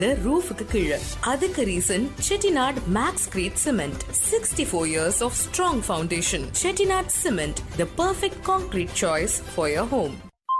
ரூஃபுக்கு கீழே அதுக்கு reason Chettinad max grade cement sixty four years of strong foundation Chettinad cement the perfect concrete choice for your home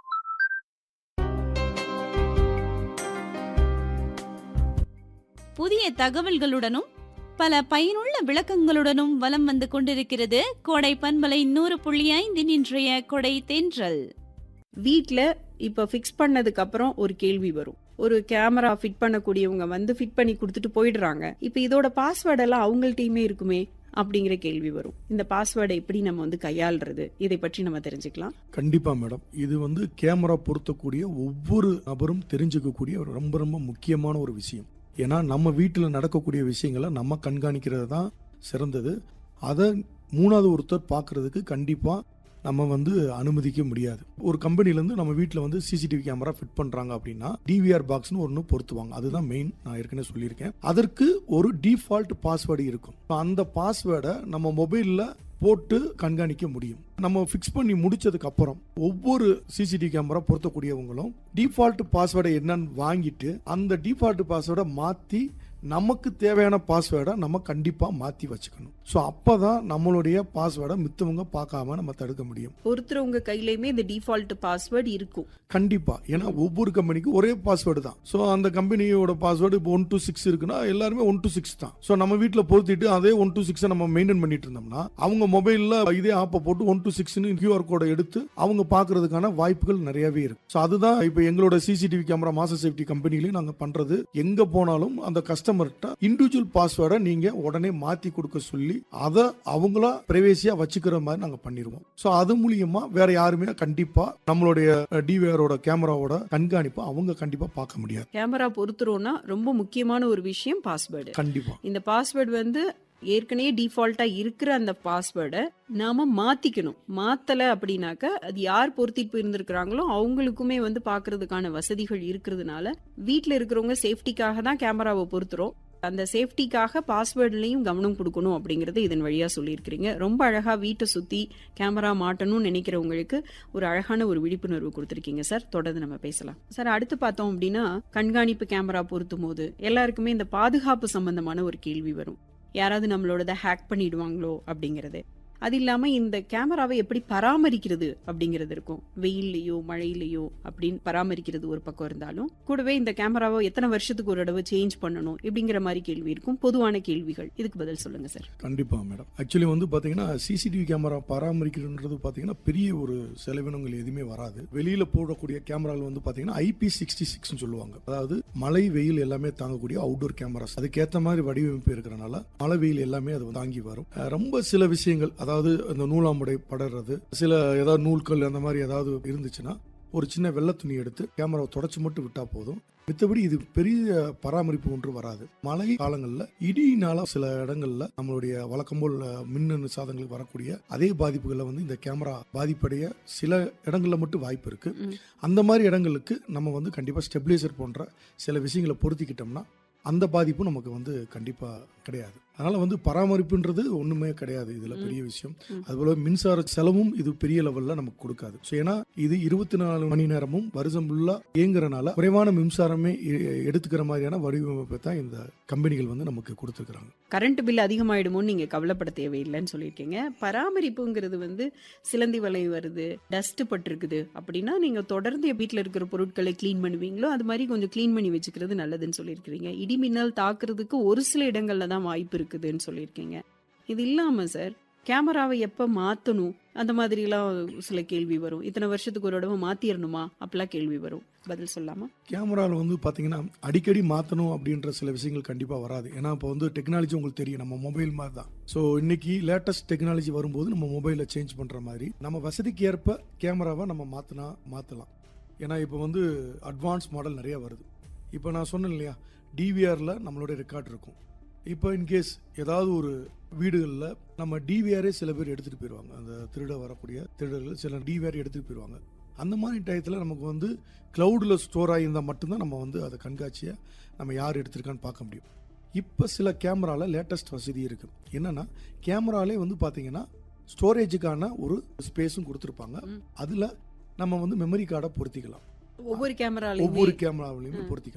புதிய தகவல்களுடனும் பல பயனுள்ள விளக்கங்களுடனும் வலம் வந்து கொண்டிருக்கிறது கோடை பண்பலை நூறு புள்ளி ஐந்தின் இன்றைய கொடை தென்றல் வீட்டில் இப்போ ஃபிக்ஸ் பண்ணதுக்கு அப்புறம் ஒரு கேள்வி வரும் ஒரு கேமரா ஃபிட் பண்ணக்கூடியவங்க வந்து ஃபிட் பண்ணி கொடுத்துட்டு போயிடுறாங்க இப்போ இதோட பாஸ்வேர்ட் எல்லாம் அவங்கள்ட்டயுமே இருக்குமே அப்படிங்கிற கேள்வி வரும் இந்த பாஸ்வேர்டை எப்படி நம்ம வந்து கையாளுறது இதை பற்றி நம்ம தெரிஞ்சுக்கலாம் கண்டிப்பா மேடம் இது வந்து கேமரா பொருத்தக்கூடிய ஒவ்வொரு நபரும் தெரிஞ்சுக்கக்கூடிய ஒரு ரொம்ப ரொம்ப முக்கியமான ஒரு விஷயம் ஏன்னா நம்ம வீட்டில் நடக்கக்கூடிய விஷயங்களை நம்ம கண்காணிக்கிறது தான் சிறந்தது அதை மூணாவது ஒருத்தர் பார்க்கறதுக்கு கண்டிப்பா நம்ம வந்து அனுமதிக்க முடியாது ஒரு கம்பெனிலேருந்து நம்ம வீட்டில் வந்து சிசிடிவி கேமரா ஃபிட் பண்ணுறாங்க அப்படின்னா டிவிஆர் பாக்ஸ்னு ஒன்று பொருத்துவாங்க அதுதான் மெயின் நான் ஏற்கனவே சொல்லியிருக்கேன் அதற்கு ஒரு டிஃபால்ட் பாஸ்வேர்டு இருக்கும் அந்த பாஸ்வேர்டை நம்ம மொபைலில் போட்டு கண்காணிக்க முடியும் நம்ம ஃபிக்ஸ் பண்ணி முடிச்சதுக்கு அப்புறம் ஒவ்வொரு சிசிடிவி கேமரா பொருத்தக்கூடியவங்களும் டிஃபால்ட் பாஸ்வேர்டை என்னன்னு வாங்கிட்டு அந்த டிஃபால்ட் பாஸ்வேர்டை மாற்றி நமக்கு தேவையான பாஸ்வேர்டை நம்ம கண்டிப்பாக மாற்றி வச்சுக்கணும் ஸோ அப்போ தான் நம்மளுடைய பாஸ்வேர்டை மித்தவங்க பார்க்காம நம்ம தடுக்க முடியும் ஒருத்தர் கையிலயுமே இந்த டிஃபால்ட் பாஸ்வேர்டு இருக்கும் கண்டிப்பா ஏன்னா ஒவ்வொரு கம்பெனிக்கும் ஒரே பாஸ்வேர்டு தான் ஸோ அந்த கம்பெனியோட பாஸ்வேர்டு இப்போ ஒன் டூ சிக்ஸ் இருக்குன்னா எல்லாருமே ஒன் டூ சிக்ஸ் தான் ஸோ நம்ம வீட்டில் பொருத்திட்டு அதே ஒன் டூ சிக்ஸை நம்ம மெயின்டைன் பண்ணிட்டு இருந்தோம்னா அவங்க மொபைலில் இதே ஆப்பை போட்டு ஒன் டூ சிக்ஸ்னு கியூஆர் கோடை எடுத்து அவங்க பார்க்கறதுக்கான வாய்ப்புகள் நிறையவே இருக்கு ஸோ அதுதான் இப்போ எங்களோட சிசிடிவி கேமரா மாஸ்டர் சேஃப்டி கம்பெனிலையும் நாங்கள் பண்றது எங்க போனாலும் அந்த கஸ்டமர்கிட்ட இண்டிவிஜுவல் பாஸ்வேர்டை நீங்க உடனே மாத்தி கொடுக்க சொல்லி அதை அவங்களா பிரைவேசியா வச்சுக்கிற மாதிரி நாங்க பண்ணிடுவோம் ஸோ அது மூலியமா வேற யாருமே கண்டிப்பா நம்மளுடைய டிவிஆரோட கேமராவோட கண்காணிப்பை அவங்க கண்டிப்பா பார்க்க முடியாது கேமரா பொருத்துறோம்னா ரொம்ப முக்கியமான ஒரு விஷயம் பாஸ்வேர்டு கண்டிப்பா இந்த பாஸ்வேர்டு வந்து ஏற்கனவே டிஃபால்ட்டா இருக்கிற அந்த பாஸ்வேர்டை நாம மாத்திக்கணும் மாத்தல அப்படின்னாக்க அது யார் பொருத்திட்டு போயிருந்திருக்கிறாங்களோ அவங்களுக்குமே வந்து பாக்குறதுக்கான வசதிகள் இருக்கிறதுனால வீட்ல இருக்கிறவங்க சேஃப்டிக்காக தான் கேமராவை பொருத்துறோம் அந்த சேஃப்டிக்காக பாஸ்வேர்ட்லயும் கவனம் கொடுக்கணும் அப்படிங்கறது இதன் வழியா சொல்லியிருக்கிறீங்க ரொம்ப அழகா வீட்டை சுத்தி கேமரா மாட்டணும்னு நினைக்கிறவங்களுக்கு ஒரு அழகான ஒரு விழிப்புணர்வு கொடுத்துருக்கீங்க சார் தொடர்ந்து நம்ம பேசலாம் சார் அடுத்து பார்த்தோம் அப்படின்னா கண்காணிப்பு கேமரா பொருத்தும் போது எல்லாருக்குமே இந்த பாதுகாப்பு சம்பந்தமான ஒரு கேள்வி வரும் யாராவது நம்மளோடத ஹேக் பண்ணிடுவாங்களோ அப்படிங்கிறது அது இல்லாம இந்த கேமராவை எப்படி பராமரிக்கிறது அப்படிங்கிறது இருக்கும் வெயில்லையோ மழையிலையோ அப்படின்னு பராமரிக்கிறது ஒரு பக்கம் இருந்தாலும் கூடவே இந்த கேமராவை எத்தனை வருஷத்துக்கு ஒரு தடவை சேஞ்ச் பண்ணணும் இப்படிங்கிற மாதிரி கேள்வி இருக்கும் பொதுவான கேள்விகள் இதுக்கு பதில் சொல்லுங்க சார் கண்டிப்பா மேடம் ஆக்சுவலி வந்து பாத்தீங்கன்னா சிசிடிவி கேமரா பராமரிக்கிறதுன்றது பாத்தீங்கன்னா பெரிய ஒரு செலவினங்கள் எதுவுமே வராது வெளியில போடக்கூடிய கேமராவில் வந்து பாத்தீங்கன்னா ஐபி சிக்ஸ்டி சிக்ஸ் சொல்லுவாங்க அதாவது மழை வெயில் எல்லாமே தாங்கக்கூடிய அவுட்டோர் கேமராஸ் அதுக்கேற்ற மாதிரி வடிவமைப்பு இருக்கிறனால மழை வெயில் எல்லாமே அது தாங்கி வரும் அஹ் ரொம்ப சில விஷயங்கள் அதாவது இந்த நூலாம்படை படறது சில ஏதாவது நூல்கள் அந்த மாதிரி ஏதாவது இருந்துச்சுன்னா ஒரு சின்ன வெள்ளை துணி எடுத்து கேமராவை தொடச்சு மட்டும் விட்டா போதும் மித்தபடி இது பெரிய பராமரிப்பு ஒன்று வராது மழை காலங்களில் இடியினால சில இடங்கள்ல நம்மளுடைய வழக்கம் போல் மின்னணு சாதனங்களுக்கு வரக்கூடிய அதே பாதிப்புகளை வந்து இந்த கேமரா பாதிப்படைய சில இடங்கள்ல மட்டும் வாய்ப்பு இருக்கு ம். அந்த மாதிரி இடங்களுக்கு நம்ம வந்து கண்டிப்பா ஸ்டெபிலைசர் போன்ற சில விஷயங்களை பொருத்திக்கிட்டோம்னா அந்த பாதிப்பு நமக்கு வந்து கண்டிப்பா கிடையாது அதனால வந்து பராமரிப்புன்றது ஒண்ணுமே கிடையாது இதுல ம். பெரிய விஷயம் ம். அதுபோல மின்சார செலவும் இது பெரிய லெவல்ல நமக்கு கொடுக்காது ஸோ ஏன்னா இது இருபத்தி நாலு மணி நேரமும் வருஷம் ஃபுல்லா இயங்குறனால குறைவான மின்சாரமே எ- எடுத்துக்கிற மாதிரியான வடிவமைப்பை தான் இந்த கம்பெனிகள் வந்து நமக்கு கொடுத்துருக்காங்க கரண்ட் பில் அதிகமாயிடுமோன்னு நீங்க கவலைப்பட தேவையில்லைன்னு சொல்லியிருக்கீங்க பராமரிப்புங்கிறது வந்து சிலந்தி வலை வருது டஸ்ட் பட்டிருக்குது அப்படின்னா நீங்க தொடர்ந்து வீட்டில் இருக்கிற பொருட்களை க்ளீன் பண்ணுவீங்களோ அது மாதிரி கொஞ்சம் க்ளீன் பண்ணி வச்சுக்கிறது நல்லதுன்னு சொல்லியிருக்கிறீங்க இடி மின்னல் தாக்குறதுக்கு ஒரு சில இடங்கள்ல தான் வாய்ப்பு இருக்குதுன்னு சொல்லியிருக்கீங்க இது இல்லாம சார் கேமராவை எப்ப மாத்தணும் அந்த மாதிரிலாம் சில கேள்வி வரும் இத்தனை வருஷத்துக்கு ஒரு தடவை மாத்திரணுமா அப்படிலாம் கேள்வி வரும் பதில் சொல்லாமா கேமராவில் வந்து பார்த்தீங்கன்னா அடிக்கடி மாற்றணும் அப்படின்ற சில விஷயங்கள் கண்டிப்பாக வராது ஏன்னா இப்போ வந்து டெக்னாலஜி உங்களுக்கு தெரியும் நம்ம மொபைல் மாதிரி தான் ஸோ இன்னைக்கு லேட்டஸ்ட் டெக்னாலஜி வரும்போது நம்ம மொபைலை சேஞ்ச் பண்ணுற மாதிரி நம்ம வசதிக்கு ஏற்ப கேமராவை நம்ம மாற்றினா மாற்றலாம் ஏன்னா இப்போ வந்து அட்வான்ஸ் மாடல் நிறைய வருது இப்போ நான் சொன்னேன் இல்லையா டிவிஆரில் நம்மளுடைய ரெக்கார்ட் இருக்கும் இப்போ இன்கேஸ் ஏதாவது ஒரு வீடுகளில் நம்ம டிவிஆரே சில பேர் எடுத்துகிட்டு போயிடுவாங்க அந்த திருட வரக்கூடிய திருடர்கள் சில டிவிஆர் எடுத்துகிட்டு போயிடுவாங்க அந்த மாதிரி டயத்தில் நமக்கு வந்து க்ளவுடில் ஸ்டோர் ஆகியிருந்தால் மட்டும்தான் நம்ம வந்து அதை கண்காட்சியை நம்ம யார் எடுத்திருக்கான்னு பார்க்க முடியும் இப்போ சில கேமராவில் லேட்டஸ்ட் வசதி இருக்குது என்னென்னா கேமராலே வந்து பார்த்தீங்கன்னா ஸ்டோரேஜுக்கான ஒரு ஸ்பேஸும் கொடுத்துருப்பாங்க ம். அதில் நம்ம வந்து மெமரி கார்டை பொருத்திக்கலாம் ஒவ்வொரு கேமராலையும் ஒவ்வொரு கேமராவிலையுமே ம். பொருத்திக்கலாம்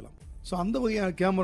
ஸோ அந்த வகையான கேமரா